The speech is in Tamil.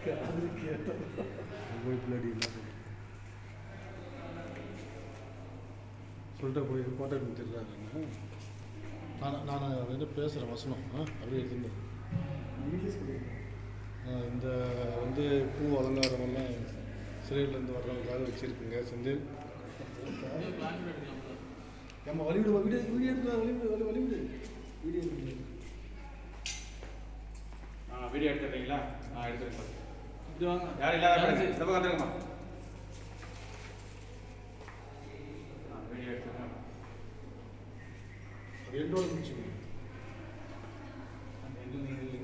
காது கேட்டோம் போய் பின்னாடி என்ன பண்ணு. சொல்லிட்டு போய் கான்டாக்ட் தெரியலாங்க நான் நான் வந்து பேசுகிறேன் வசனம் ஆ அப்படியே எடுத்துட்டு ஆ, இந்த வந்து பூ அலங்காரம் எல்லாம் சிறையிலேருந்து வர்றவங்களுக்காக வச்சுருக்குங்க செந்தில் நம்ம வழிவிடு வீடியோ வீடியோ எடுக்கலாம் வழிவிடு வழி வழிவிடு வீடியோ எடுக்கணும் ஆ வீடியோ எடுத்துறீங்களா ஆ எடுத்துருக்கேன் இது வாங்க யாரும் இல்லாத பாருங்க இந்த பக்கம் வந்துருங்கம்மா ஆ வீடியோ எடுத்துருக்கேன் அது எண்டோட முடிச்சுக்கணும் அந்த இது